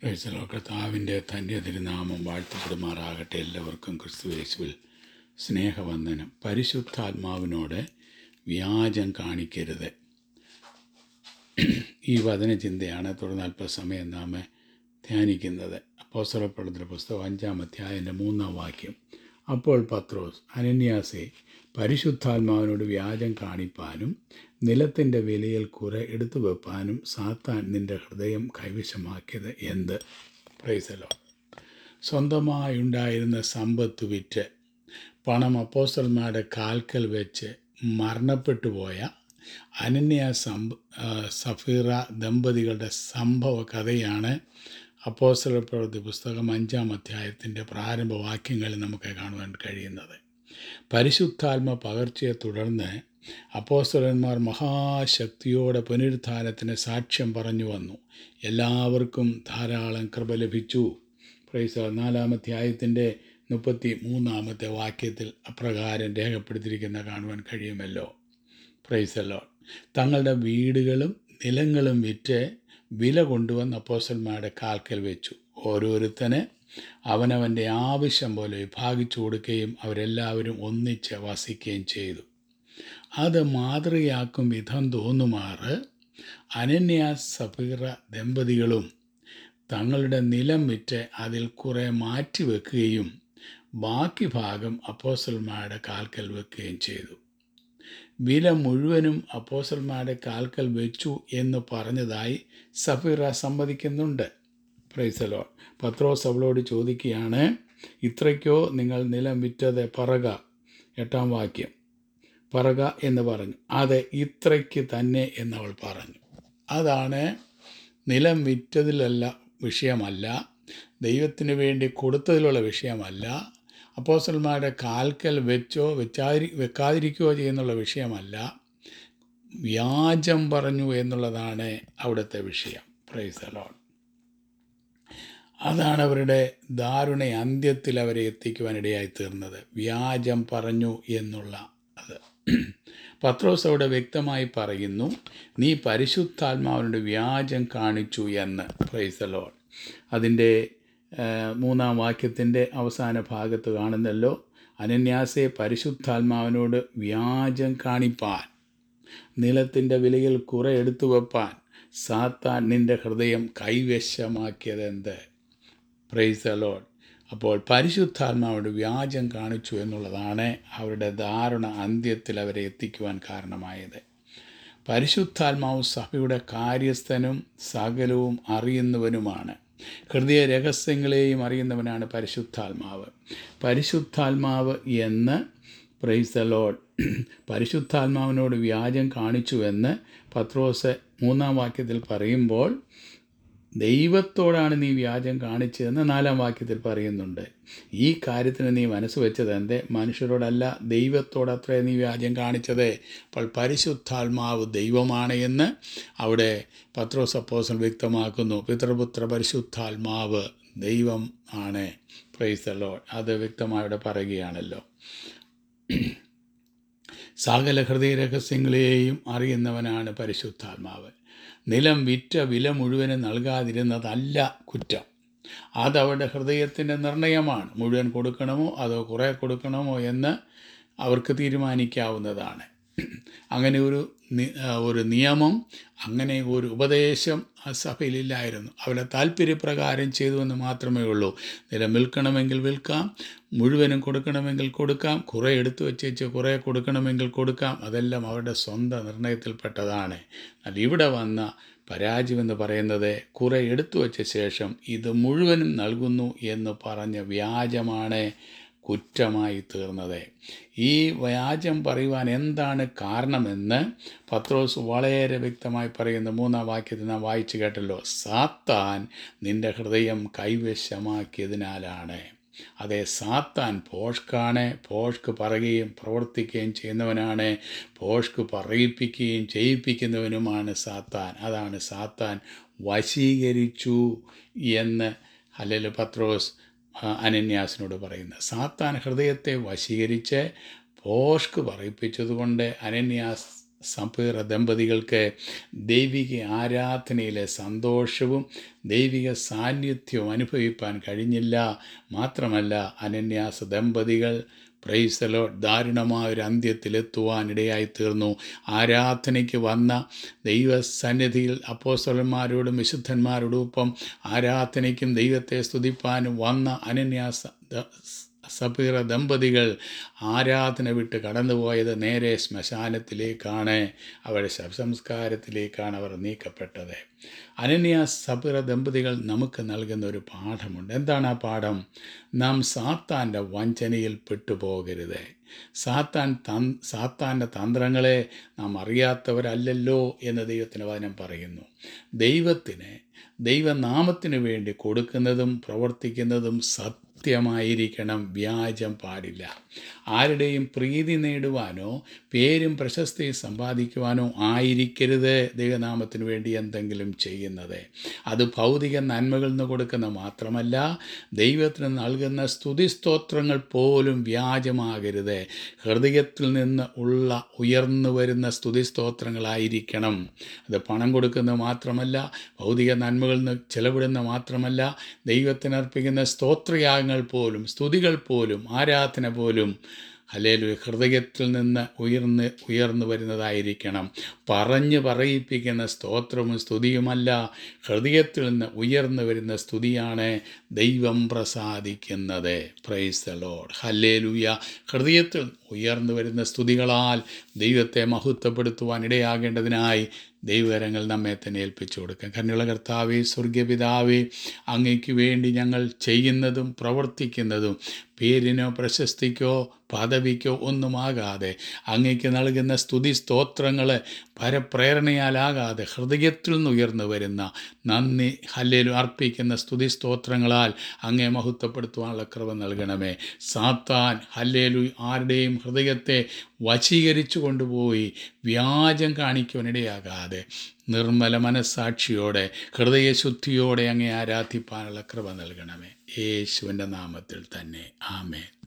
പ്രൈസലോ കർത്താവിൻ്റെ തൻ്റെ തിരുനാമം വാഴ്ത്തപ്പെടുമാറാകട്ടെ എല്ലാവർക്കും ക്രിസ്തുവേശുവിൽ സ്നേഹവന്ദനം പരിശുദ്ധാത്മാവിനോട് വ്യാജം കാണിക്കരുത് ഈ വചനചിന്തയാണ് തുടർന്ന് അല്പസമയം നാം ധ്യാനിക്കുന്നത് അപ്പോസ്തലപ്പെടുന്ന പുസ്തകം അഞ്ചാം അധ്യായൻ്റെ മൂന്നാം വാക്യം അപ്പോൾ പത്രോസ് അനന്യാസെ പരിശുദ്ധാത്മാവിനോട് വ്യാജം കാണിപ്പാനും നിലത്തിൻ്റെ വിലയിൽ കുറെ എടുത്തു വെപ്പാനും സാത്താൻ നിൻ്റെ ഹൃദയം കൈവശമാക്കിയത് എന്ത് പ്രൈസലോ സ്വന്തമായുണ്ടായിരുന്ന സമ്പത്ത് വിറ്റ് പണം അപ്പോസ്റ്റൽമാരുടെ കാൽക്കൽ വെച്ച് മരണപ്പെട്ടു പോയ അനന്യ സംഭ ആ, സഫീറ ദമ്പതികളുടെ സംഭവ കഥയാണ് അപ്പോസ്റ്റല പ്രവൃത്തി പുസ്തകം അഞ്ചാം അധ്യായത്തിൻ്റെ പ്രാരംഭ വാക്യങ്ങളിൽ നമുക്ക് കാണുവാൻ കഴിയുന്നത് പരിശുദ്ധാത്മ പകർച്ചയെ തുടർന്ന് അപ്പോസ്തലന്മാർ മഹാശക്തിയോടെ പുനരുത്ഥാനത്തിന് സാക്ഷ്യം പറഞ്ഞു വന്നു എല്ലാവർക്കും ധാരാളം കൃപ ലഭിച്ചു പ്രൈസ് നാലാമധ്യായത്തിൻ്റെ മുപ്പത്തി മൂന്നാമത്തെ വാക്യത്തിൽ അപ്രകാരം രേഖപ്പെടുത്തിയിരിക്കുന്ന കാണുവാൻ കഴിയുമല്ലോ പ്രൈസല്ലോ തങ്ങളുടെ വീടുകളും നിലങ്ങളും വിറ്റ് വില കൊണ്ടുവന്ന് അപ്പോസ്റ്റന്മാരുടെ കാൽക്കൽ വെച്ചു ഓരോരുത്തന് അവനവൻ്റെ ആവശ്യം പോലെ വിഭാഗിച്ചു കൊടുക്കുകയും അവരെല്ലാവരും ഒന്നിച്ച് വസിക്കുകയും ചെയ്തു അത് മാതൃകയാക്കും വിധം തോന്നുമാറ് അനന്യ സഫീറ ദമ്പതികളും തങ്ങളുടെ നിലം വിറ്റ് അതിൽ കുറെ മാറ്റി വെക്കുകയും ബാക്കി ഭാഗം അപ്പോസ്റ്റൽമാരുടെ കാൽക്കൽ വെക്കുകയും ചെയ്തു വില മുഴുവനും അപ്പോസ്റ്റൽമാരുടെ കാൽക്കൽ വെച്ചു എന്ന് പറഞ്ഞതായി സഫീറ സമ്മതിക്കുന്നുണ്ട് പ്രൈസലോ പത്രോസ് അവളോട് ചോദിക്കുകയാണ് ഇത്രയ്ക്കോ നിങ്ങൾ നിലം വിറ്റത് പറക എട്ടാം വാക്യം പറക എന്ന് പറഞ്ഞു അതെ ഇത്രയ്ക്ക് തന്നെ എന്നവൾ പറഞ്ഞു അതാണ് നിലം വിറ്റതിലല്ല വിഷയമല്ല ദൈവത്തിന് വേണ്ടി കൊടുത്തതിലുള്ള വിഷയമല്ല അപ്പോസ്റ്റൽമാരുടെ കാൽക്കൽ വെച്ചോ വെച്ചാരി വെക്കാതിരിക്കുകയോ ചെയ്യുന്നുള്ള വിഷയമല്ല വ്യാജം പറഞ്ഞു എന്നുള്ളതാണ് അവിടുത്തെ വിഷയം പ്രൈസ് അലോൺ അതാണ് അവരുടെ ദാരുണ അന്ത്യത്തിൽ അവരെ എത്തിക്കുവാൻ ഇടയായി തീർന്നത് വ്യാജം പറഞ്ഞു എന്നുള്ള അത് പത്രോസ് അവിടെ വ്യക്തമായി പറയുന്നു നീ പരിശുദ്ധാത്മാവിനോട് വ്യാജം കാണിച്ചു എന്ന് പ്രൈസലോൺ അതിൻ്റെ ആ, മൂന്നാം വാക്യത്തിൻ്റെ അവസാന ഭാഗത്ത് കാണുന്നല്ലോ അനന്യാസെ പരിശുദ്ധാത്മാവിനോട് വ്യാജം കാണിപ്പാൻ നിലത്തിൻ്റെ വിലയിൽ കുറെ എടുത്തു വെപ്പാൻ സാത്താൻ നിൻ്റെ ഹൃദയം കൈവശമാക്കിയതെന്ത് പ്രൈസ് അലോഡ് അപ്പോൾ പരിശുദ്ധാത്മാവോട് വ്യാജം കാണിച്ചു എന്നുള്ളതാണ് അവരുടെ ദാരുണ അന്ത്യത്തിൽ അവരെ എത്തിക്കുവാൻ കാരണമായത് പരിശുദ്ധാത്മാവ് സഭയുടെ കാര്യസ്ഥനും സകലവും അറിയുന്നവനുമാണ് ഹൃദയ രഹസ്യങ്ങളെയും അറിയുന്നവനാണ് പരിശുദ്ധാത്മാവ് പരിശുദ്ധാത്മാവ് എന്ന് പ്രൈസ് ദ ലോഡ് പരിശുദ്ധാത്മാവിനോട് വ്യാജം കാണിച്ചുവെന്ന് പത്രോസ് മൂന്നാം വാക്യത്തിൽ പറയുമ്പോൾ ദൈവത്തോടാണ് നീ വ്യാജം കാണിച്ചതെന്ന് നാലാം വാക്യത്തിൽ പറയുന്നുണ്ട് ഈ കാര്യത്തിന് നീ മനസ്സ് വെച്ചത് എന്തേ മനുഷ്യരോടല്ല ദൈവത്തോടത്രേ നീ വ്യാജം കാണിച്ചത് അപ്പോൾ പരിശുദ്ധാത്മാവ് ദൈവമാണ് എന്ന് അവിടെ പത്രോസ് അപ്പോസൽ വ്യക്തമാക്കുന്നു പിതൃപുത്ര പരിശുദ്ധാത്മാവ് ദൈവം ആണ് പ്രൈസല്ലോ അത് വ്യക്തമായി അവിടെ പറയുകയാണല്ലോ സകല ഹൃദയ രഹസ്യങ്ങളെയും അറിയുന്നവനാണ് പരിശുദ്ധാത്മാവ് നിലം വിറ്റ വില മുഴുവനും നൽകാതിരുന്നതല്ല കുറ്റം അതവരുടെ ഹൃദയത്തിൻ്റെ നിർണയമാണ് മുഴുവൻ കൊടുക്കണമോ അതോ കുറേ കൊടുക്കണമോ എന്ന് അവർക്ക് തീരുമാനിക്കാവുന്നതാണ് അങ്ങനെ ഒരു നി- ആ, ഒരു നിയമം അങ്ങനെ ഒരു ഉപദേശം ആ സഭയിലില്ലായിരുന്നു അവരുടെ താല്പര്യപ്രകാരം ചെയ്തു എന്ന് മാത്രമേ ഉള്ളൂ നിലം വിൽക്കണമെങ്കിൽ വിൽക്കാം മുഴുവനും കൊടുക്കണമെങ്കിൽ കൊടുക്കാം കുറേ എടുത്തു വച്ചേച്ച് കുറേ കൊടുക്കണമെങ്കിൽ കൊടുക്കാം അതെല്ലാം അവരുടെ സ്വന്തം നിർണയത്തിൽപ്പെട്ടതാണ് എന്നാൽ ഇവിടെ വന്ന പരാജയമെന്ന് പറയുന്നത് കുറേ എടുത്തു വച്ച ശേഷം ഇത് മുഴുവനും നൽകുന്നു എന്ന് പറഞ്ഞ വ്യാജമാണ് കുറ്റമായി തീർന്നത് ഈ വ്യാജം പറയുവാൻ എന്താണ് കാരണമെന്ന് പത്രോസ് വളരെ വ്യക്തമായി പറയുന്ന മൂന്നാം വാക്യത്തിൽ നാം വായിച്ചു കേട്ടല്ലോ സാത്താൻ നിന്റെ ഹൃദയം കൈവശമാക്കിയതിനാലാണ് അതെ സാത്താൻ പോഷ്കാണ് പോഷ്ക്ക് പറയുകയും പ്രവർത്തിക്കുകയും ചെയ്യുന്നവനാണ് പോഷ്ക്ക് പറയിപ്പിക്കുകയും ചെയ്യിപ്പിക്കുന്നവനുമാണ് സാത്താൻ അതാണ് സാത്താൻ വശീകരിച്ചു എന്ന് അല്ലെങ്കിൽ പത്രോസ് ആ, അനന്യാസിനോട് പറയുന്നത് സാത്താൻ ഹൃദയത്തെ വശീകരിച്ച് പോഷ്ക്ക് പറയിപ്പിച്ചതുകൊണ്ട് അനന്യാസ് സപ്പീറ ദമ്പതികൾക്ക് ദൈവിക ആരാധനയിലെ സന്തോഷവും ദൈവിക സാന്നിധ്യവും അനുഭവിപ്പാൻ കഴിഞ്ഞില്ല മാത്രമല്ല അനന്യാസ ദമ്പതികൾ പ്രൈസലോ ദാരുണമായ ഒരു അന്ത്യത്തിലെത്തുവാനിടയായി തീർന്നു ആരാധനയ്ക്ക് വന്ന ദൈവസന്നിധിയിൽ അപ്പോസ്തലന്മാരോടും വിശുദ്ധന്മാരോടും ഒപ്പം ആരാധനയ്ക്കും ദൈവത്തെ സ്തുതിപ്പാനും വന്ന അനന്യാസ ദ- സപീറ ദമ്പതികൾ ആരാധന വിട്ട് കടന്നുപോയത് നേരെ ശ്മശാനത്തിലേക്കാണ് അവരുടെ ശവസംസ്കാരത്തിലേക്കാണ് അവർ നീക്കപ്പെട്ടത് അനന്യ സപീറ ദമ്പതികൾ നമുക്ക് നൽകുന്ന ഒരു പാഠമുണ്ട് എന്താണ് ആ പാഠം നാം സാത്താൻ്റെ വഞ്ചനയിൽ പെട്ടുപോകരുത് സാത്താൻ തൻ സാത്താൻ്റെ തന്ത്രങ്ങളെ നാം അറിയാത്തവരല്ലല്ലോ എന്ന് ദൈവത്തിന് വചനം പറയുന്നു ദൈവത്തിന് ദൈവനാമത്തിന് വേണ്ടി കൊടുക്കുന്നതും പ്രവർത്തിക്കുന്നതും സത്യമായിരിക്കണം വ്യാജം പാടില്ല ആരുടെയും പ്രീതി നേടുവാനോ പേരും പ്രശസ്തിയും സമ്പാദിക്കുവാനോ ആയിരിക്കരുത് ദൈവനാമത്തിന് വേണ്ടി എന്തെങ്കിലും ചെയ്യുന്നത് അത് ഭൗതിക നന്മകളിൽ നിന്ന് കൊടുക്കുന്ന മാത്രമല്ല ദൈവത്തിന് നൽകുന്ന സ്തുതിസ്തോത്രങ്ങൾ പോലും വ്യാജമാകരുത് ഹൃദയത്തിൽ നിന്ന് ഉള്ള ഉയർന്നു വരുന്ന സ്തുതിസ്തോത്രങ്ങളായിരിക്കണം അത് പണം കൊടുക്കുന്നത് മാത്രമല്ല ഭൗതിക നന്മകളിൽ നിന്ന് ചെലവിടുന്ന മാത്രമല്ല ദൈവത്തിന് അർപ്പിക്കുന്ന സ്തോത്രയാഗങ്ങൾ പോലും സ്തുതികൾ പോലും ആരാധന പോലും അല്ലേലു ഹൃദയത്തിൽ നിന്ന് ഉയർന്ന് ഉയർന്നു വരുന്നതായിരിക്കണം പറഞ്ഞ് പറയിപ്പിക്കുന്ന സ്തോത്രവും സ്തുതിയുമല്ല ഹൃദയത്തിൽ നിന്ന് ഉയർന്നു വരുന്ന സ്തുതിയാണ് ദൈവം പ്രസാദിക്കുന്നത് പ്രൈസ് ദ ലോഡ് ഹല്ലേലൂയ ഹൃദയത്തിൽ ഉയർന്നു വരുന്ന സ്തുതികളാൽ ദൈവത്തെ മഹത്വപ്പെടുത്തുവാൻ ഇടയാകേണ്ടതിനായി ദൈവകരങ്ങൾ നമ്മെ തന്നെ ഏൽപ്പിച്ചു കൊടുക്കാം കന്നുള്ള കർത്താവേ സ്വർഗപിതാവേ അങ്ങയ്ക്ക് വേണ്ടി ഞങ്ങൾ ചെയ്യുന്നതും പ്രവർത്തിക്കുന്നതും പേരിനോ പ്രശസ്തിക്കോ പദവിക്കോ ഒന്നുമാകാതെ അങ്ങയ്ക്ക് നൽകുന്ന സ്തുതി സ്തോത്രങ്ങൾ പരപ്രേരണയാലാകാതെ ഹൃദയത്തിൽ നിന്ന് ഉയർന്നു വരുന്ന നന്ദി ഹല്ലേലും അർപ്പിക്കുന്ന സ്തുതി സ്തോത്രങ്ങളാൽ അങ്ങേ മഹത്വപ്പെടുത്തുവാനുള്ള കൃപ നൽകണമേ സാത്താൻ ഹല്ലേലു ആരുടെയും ഹൃദയത്തെ വശീകരിച്ചു കൊണ്ടുപോയി വ്യാജം കാണിക്കുവാനിടയാകാതെ നിർമ്മല മനസ്സാക്ഷിയോടെ ഹൃദയശുദ്ധിയോടെ അങ്ങേ ആരാധിപ്പാനുള്ള കൃപ നൽകണമേ യേശുവിൻ്റെ നാമത്തിൽ തന്നെ ആമേൻ